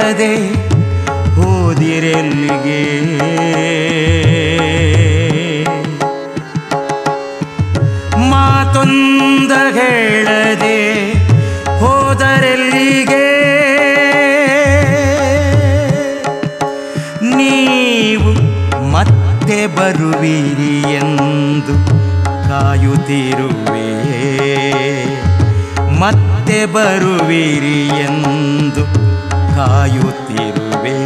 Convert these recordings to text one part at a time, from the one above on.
ಹೇಳದೆ ಹೋದಿರೆಲ್ಲಿಗೆ ಮಾತೊಂದ ಹೇಳದೆ ಹೋದರೆಲ್ಲಿಗೆ ನೀವು ಮತ್ತೆ ಬರುವಿರಿ ಎಂದು ಕಾಯುತ್ತಿರುವೆ ಮತ್ತೆ ಬರುವಿರಿ ಎಂದು ಕಾಯುತ್ತಿರುವೆ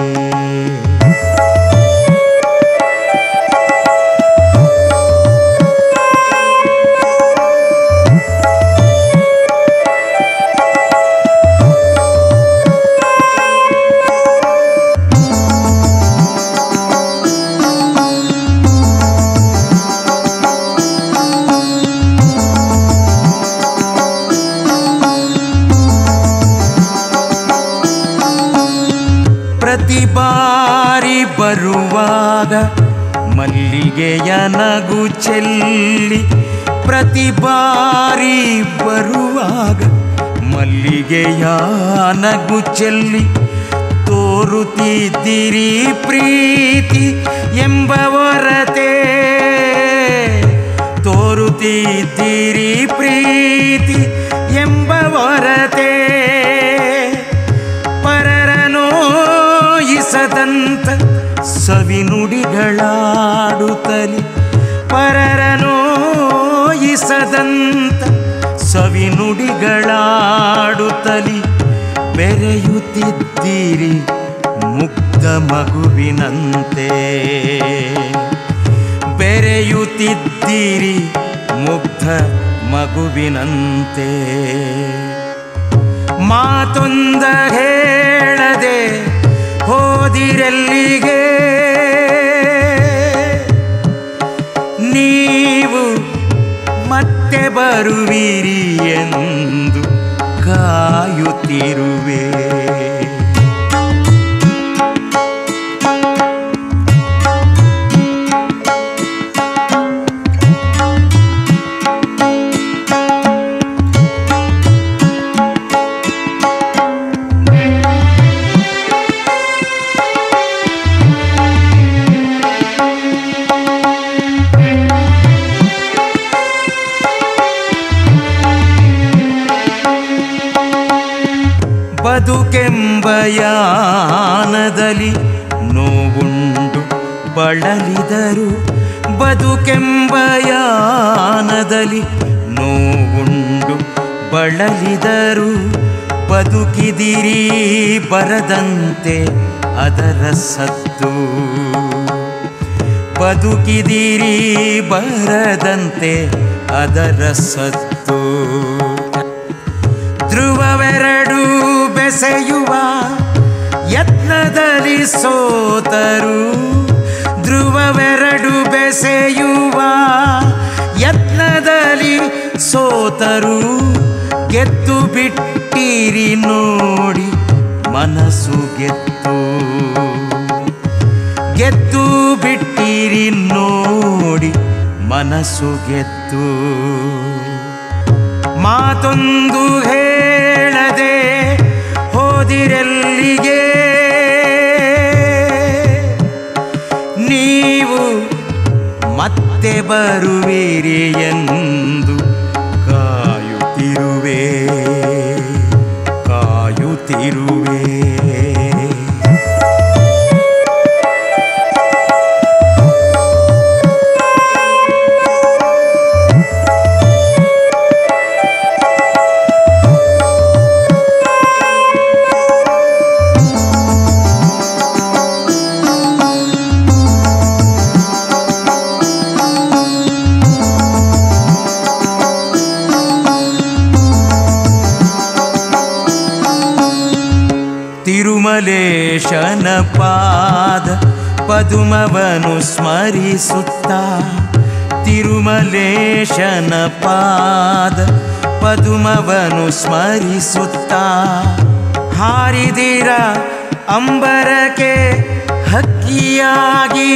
ಪ್ರತಿ ಬಾರಿ ಬರುವಾಗ ಮಲ್ಲಿಗೆಯ ನಗು ಚೆಲ್ಲಿ ಪ್ರತಿ ಬಾರಿ ಬರುವಾಗ ಮಲ್ಲಿಗೆಯ ನಗು ಚೆಲ್ಲಿ ತೋರುತ್ತಿದ್ದಿರಿ ಪ್ರೀತಿ ಎಂಬ ಹೊರತೆ ತೋರುತ್ತಿದ್ದಿರಿ ಪ್ರೀತಿ ಎಂಬ ಹೊರತೆ ಪರರನೋಯಿಸದಂತ ಸವಿನುಡಿಗಳಾಡುತ್ತಲಿ ಪರರನೋಯಿಸದಂತ ಸವಿನುಡಿಗಳಾಡುತ್ತಲಿ ಬೆರೆಯುತ್ತಿದ್ದೀರಿ ಮುಗ್ಧ ಮಗುವಿನಂತೆ ಬೆರೆಯುತ್ತಿದ್ದೀರಿ ಮುಗ್ಧ ಮಗುವಿನಂತೆ ಮಾತೊಂದ ಹೇಳದೆ ಹೋದಿರೆಲ್ಲಿಗೆ ನೀವು ಮತ್ತೆ ಬರುವಿರಿ ಎಂದು ಕಾಯುತ್ತಿರುವೆ ಬದುಕೆಂಬ ಯಾನದಲ್ಲಿ ನೋವುಂಡು ಬಳಲಿದರು ಬದುಕೆಂಬ ಯಾನದಲ್ಲಿ ನೋವುಂಡು ಬಳಲಿದರು ಬದುಕಿದಿರಿ ಬರದಂತೆ ಅದರ ಸತ್ತು ಬದುಕಿದಿರಿ ಬರದಂತೆ ಅದರ ಸತ್ತು ಧ್ರುವವೆರಡು ಬೆಸೆಯುವ ಯತ್ನದಲ್ಲಿ ಸೋತರು ಧ್ರುವವೆರಡು ಬೆಸೆಯುವ ಯತ್ನದಲ್ಲಿ ಸೋತರು ಗೆದ್ದು ಬಿಟ್ಟಿರಿ ನೋಡಿ ಮನಸ್ಸು ಗೆದ್ದು ಗೆದ್ದು ಬಿಟ್ಟಿರಿ ನೋಡಿ ಮನಸ್ಸು ಗೆದ್ದು ಮಾತೊಂದು ಹೇಳದೆ ಹೋದಿರೆಲ್ಲಿಗೆ ನೀವು ಮತ್ತೆ ಬರುವಿರಿ ಎಂದು ಕಾಯುತ್ತಿರುವೆ ಕಾಯುತ್ತಿರುವೆ ತಿರುಮಲೇಶನ ಪಾದ ಪದುಮವನು ಸ್ಮರಿಸುತ್ತ ತಿರುಮಲೇಶನ ಪಾದ ಪದುಮವನು ಸ್ಮರಿಸುತ್ತ ಹಾರಿದಿರ ಅಂಬರಕ್ಕೆ ಹಕ್ಕಿಯಾಗಿ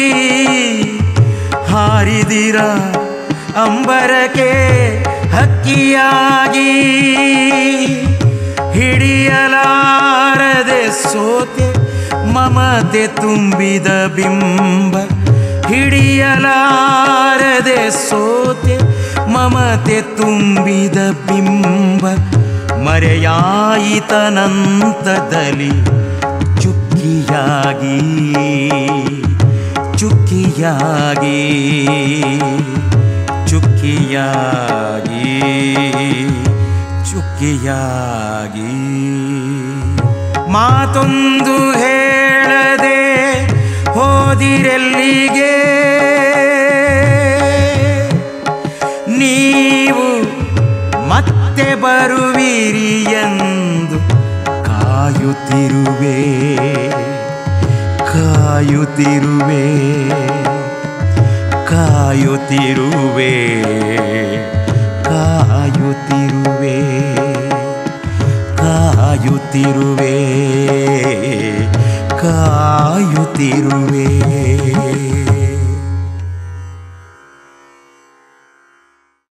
ಹಾರಿದಿರ ಅಂಬರಕ್ಕೆ ಹಕ್ಕಿಯಾಗಿ ಹಿಡಿಯಲಾರದೆ ಸೋತೆ ಮಮತೆ ತುಂಬಿದ ಬಿಂಬ ಹಿಡಿಯಲಾರದೆ ಸೋತೆ ಮಮತೆ ತುಂಬಿದ ಬಿಂಬ ಮರೆಯಾಯಿತನಂತದಲ್ಲಿ ಚುಕ್ಕಿಯಾಗಿ ಚುಕ್ಕಿಯಾಗಿ ಚುಕ್ಕಿಯಾಗಿ ಚುಕ್ಕಿಯಾಗಿ ಮಾತೊಂದು ಹೇಳದೆ ಹೋದಿರೆಲ್ಲಿಗೆ ನೀವು ಮತ್ತೆ ಬರುವಿರಿ ಎಂದು ಕಾಯುತ್ತಿರುವೆ ಕಾಯುತ್ತಿರುವೆ ಕಾಯುತ್ತಿರುವೆ ಕಾಯುತ್ತಿರುವೆ ಕಾಯುತ್ತಿರುವೆ ಕಾಯುತ್ತಿರುವೆ